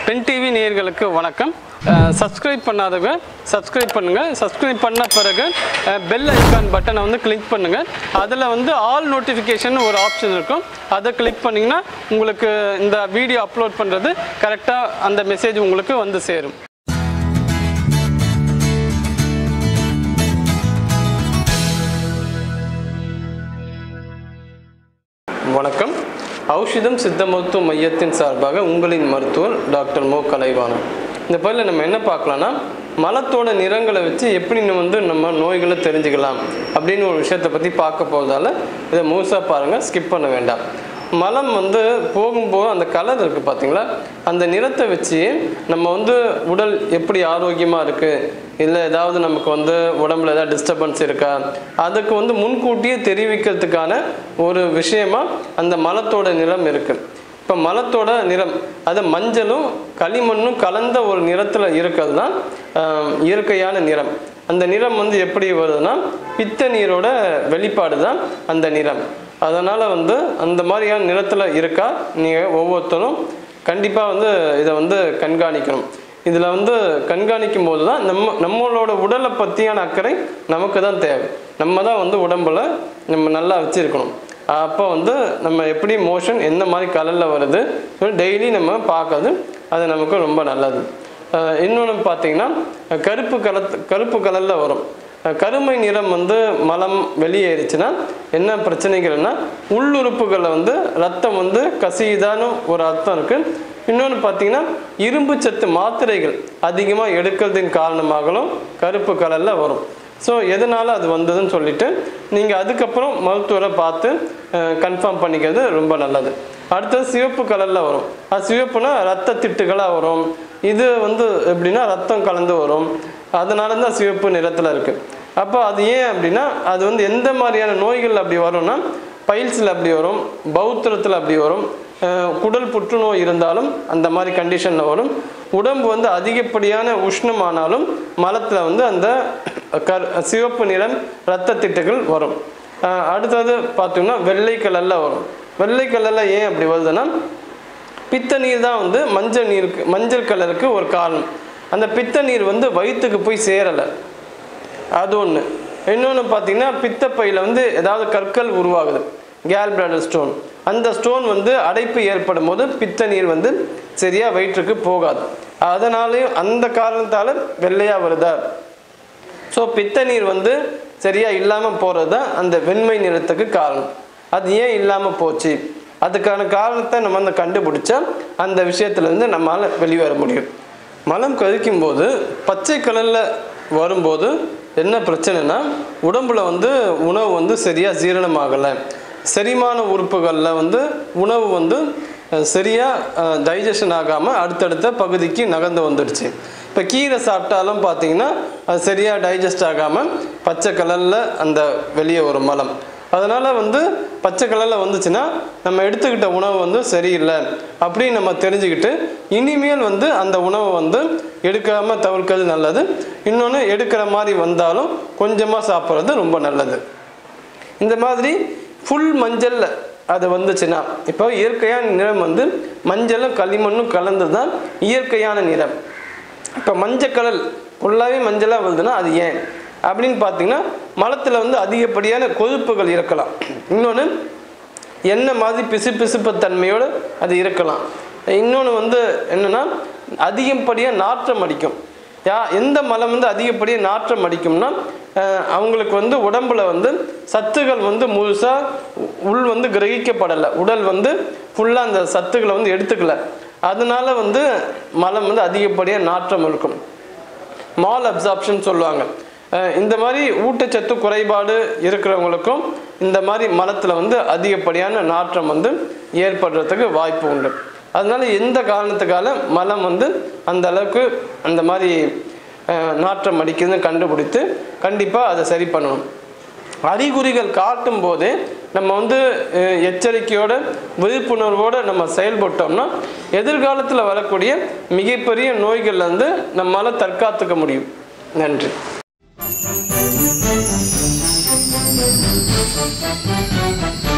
Pen TV நேயர்களுக்கு வணக்கம் subscribe பண்ணாதவங்க சப்ஸ்கிரைப் பண்ணுங்க சப்ஸ்கிரைப் பண்ண பிறகு பெல் ஐக்கான் பட்டனை வந்து கிளிக் பண்ணுங்க அதில் வந்து ஆல் நோட்டிஃபிகேஷன் ஒரு ஆப்ஷன் இருக்கும் அதை கிளிக் பண்ணிங்கன்னா உங்களுக்கு இந்த வீடியோ அப்லோட் பண்ணுறது கரெக்டாக அந்த மெசேஜ் உங்களுக்கு வந்து சேரும் வணக்கம் ஔஷதம் சித்த மருத்துவ மையத்தின் சார்பாக உங்களின் மருத்துவர் டாக்டர் மோ கலைவாணன் இந்த பதில் நம்ம என்ன பார்க்கலாம்னா மலத்தோட நிறங்களை வச்சு எப்படி நம்ம வந்து நம்ம நோய்களை தெரிஞ்சுக்கலாம் அப்படின்னு ஒரு விஷயத்தை பற்றி பார்க்க போகிறதால இதை முழுசாக பாருங்கள் ஸ்கிப் பண்ண வேண்டாம் மலம் வந்து போகும்போது அந்த கலர் இருக்குது பார்த்தீங்களா அந்த நிறத்தை வச்சு நம்ம வந்து உடல் எப்படி ஆரோக்கியமாக இருக்குது இல்லை ஏதாவது நமக்கு வந்து உடம்புல ஏதாவது டிஸ்டர்பன்ஸ் இருக்கா அதுக்கு வந்து முன்கூட்டியே தெரிவிக்கிறதுக்கான ஒரு விஷயமா அந்த மலத்தோட நிறம் இருக்குது இப்போ மலத்தோட நிறம் அது மஞ்சளும் களிமண்ணும் கலந்த ஒரு நிறத்தில் இருக்கிறது தான் ஆஹ், இயற்கையான நிறம் அந்த நிறம் வந்து எப்படி வருதுன்னா பித்த நீரோட வெளிப்பாடு தான் அந்த நிறம் அதனால் வந்து அந்த மாதிரியான நிறத்தில் இருக்கா நீங்கள் ஒவ்வொருத்தரும் கண்டிப்பாக வந்து இதை வந்து கண்காணிக்கணும் இதில் வந்து கண்காணிக்கும் போது தான் நம்ம நம்மளோட உடலை பற்றியான அக்கறை நமக்கு தான் தேவை நம்ம தான் வந்து உடம்புல நம்ம நல்லா வச்சுருக்கணும் அப்போ வந்து நம்ம எப்படி மோஷன் எந்த மாதிரி கலரில் வருது டெய்லி நம்ம பார்க்கறது அது நமக்கு ரொம்ப நல்லது இன்னொன்று பார்த்தீங்கன்னா கருப்பு கலத்து கருப்பு கலரில் வரும் அஹ் கருமை நிறம் வந்து மலம் வெளியேறிச்சுன்னா என்ன பிரச்சனைகள்னா உள்ளுறுப்புகளில் வந்து ரத்தம் வந்து கசியுதான்னு ஒரு அர்த்தம் இருக்குது இன்னொன்று பார்த்தீங்கன்னா இரும்பு சத்து மாத்திரைகள் அதிகமாக எடுக்கிறதின் காரணமாகவும் கருப்பு கலரில் வரும் ஸோ எதனால் அது வந்ததுன்னு சொல்லிட்டு நீங்கள் அதுக்கப்புறம் மருத்துவரை பார்த்து கன்ஃபார்ம் பண்ணிக்கிறது ரொம்ப நல்லது அடுத்தது சிவப்பு கலரில் வரும் அது சிவப்புனா ரத்த திட்டுகளாக வரும் இது வந்து எப்படின்னா ரத்தம் கலந்து வரும் அதனால தான் சிவப்பு நிறத்தில் இருக்குது அப்போ அது ஏன் அப்படின்னா அது வந்து எந்த மாதிரியான நோய்கள் அப்படி வரும்னா பைல்ஸில் அப்படி வரும் பௌத்திரத்தில் அப்படி வரும் அஹ் குடல் புற்றுநோய் இருந்தாலும் அந்த மாதிரி கண்டிஷனில் வரும் உடம்பு வந்து அதிகப்படியான உஷ்ணமானாலும் மலத்தில் வந்து அந்த கர் சிவப்பு நிறம் இரத்த திட்டுகள் வரும் அஹ் அடுத்தது பார்த்தீங்கன்னா வெள்ளை கலரில் வரும் வெள்ளை கலரில் ஏன் அப்படி வருதுன்னா பித்த நீர் தான் வந்து மஞ்சள் நீருக்கு மஞ்சள் கலருக்கு ஒரு காரணம் அந்த பித்த நீர் வந்து வயிற்றுக்கு போய் சேரலை அது ஒன்று இன்னொன்று பார்த்தீங்கன்னா பித்தப்பையில் வந்து ஏதாவது கற்கள் உருவாகுது கேல் பிளாடர் ஸ்டோன் அந்த ஸ்டோன் வந்து அடைப்பு ஏற்படும் போது பித்த நீர் வந்து சரியாக வயிற்றுக்கு போகாது அதனாலேயும் அந்த காரணத்தால் வெள்ளையாக வருதா ஸோ பித்த நீர் வந்து சரியாக இல்லாமல் போகிறது தான் அந்த வெண்மை நிறத்துக்கு காரணம் அது ஏன் இல்லாமல் போச்சு அதுக்கான காரணத்தை நம்ம அந்த கண்டுபிடிச்சா அந்த விஷயத்துலேருந்து நம்மளால் வெளிவர முடியும் மலம் கழிக்கும் போது பச்சை கலரில் வரும்போது என்ன பிரச்சனைனா உடம்புல வந்து உணவு வந்து சரியாக ஜீரணமாகலை செரிமான உறுப்புகளில் வந்து உணவு வந்து அஹ், சரியா டைஜஷன் ஆகாமல் அடுத்தடுத்த பகுதிக்கு நகர்ந்து வந்துடுச்சு இப்போ கீரை சாப்பிட்டாலும் பார்த்தீங்கன்னா அது சரியாக டைஜஸ்ட் ஆகாமல் பச்சை கலரில் அந்த வெளியே வரும் மலம் அதனால் வந்து பச்சை கலரில் வந்துச்சுன்னா நம்ம எடுத்துக்கிட்ட உணவு வந்து சரியில்லை அப்படின்னு நம்ம தெரிஞ்சுக்கிட்டு இனிமேல் வந்து அந்த உணவை வந்து எடுக்காமல் தவிர்க்கிறது நல்லது இன்னொன்று எடுக்கிற மாதிரி வந்தாலும் கொஞ்சமாக சாப்பிட்றது ரொம்ப நல்லது இந்த மாதிரி ஃபுல் மஞ்சளில் அது வந்துச்சுன்னா இப்போ இயற்கையான நிறம் வந்து மஞ்சளும் களிமண்ணும் கலந்து தான் இயற்கையான நிறம் இப்போ மஞ்சள் கலர் ஃபுல்லாகவே மஞ்சளாக வருதுன்னா அது ஏன் அப்படின்னு பார்த்தீங்கன்னா மலத்தில் வந்து அதிகப்படியான கொழுப்புகள் இருக்கலாம் இன்னொன்று எண்ணெய் மாதிரி பிசு பிசுப்பு தன்மையோடு அது இருக்கலாம் இன்னொன்று வந்து என்னென்னா அதிகப்படியாக நாற்றம் அடிக்கும் யா எந்த மலம் வந்து அதிகப்படியாக நாற்றம் அடிக்கும்னா அஹ், அவங்களுக்கு வந்து உடம்புல வந்து சத்துகள் வந்து முழுசாக உள் வந்து கிரகிக்கப்படலை உடல் வந்து ஃபுல்லாக அந்த சத்துக்களை வந்து எடுத்துக்கல அதனால வந்து மலம் வந்து அதிகப்படியாக நாற்றம் இருக்கும் மால் அப்சார்ப்ஷன் சொல்லுவாங்க அஹ் இந்த மாதிரி ஊட்டச்சத்து குறைபாடு இருக்கிறவங்களுக்கும் இந்த மாதிரி மலத்தில் வந்து அதிகப்படியான நாற்றம் வந்து ஏற்படுறதுக்கு வாய்ப்பு உண்டு அதனால எந்த காரணத்துக்கால மலம் வந்து அந்த அளவுக்கு அந்த மாதிரி அஹ், நாற்றம் அடிக்குதுன்னு கண்டுபிடித்து கண்டிப்பாக அதை சரி பண்ணணும் அறிகுறிகள் காட்டும் போதே நம்ம வந்து அஹ், எச்சரிக்கையோட விழிப்புணர்வோடு நம்ம செயல்பட்டோம்னா எதிர்காலத்தில் வரக்கூடிய மிகப்பெரிய நோய்கள்ல இருந்து நம்மளால் தற்காத்துக்க முடியும் நன்றி Thank you.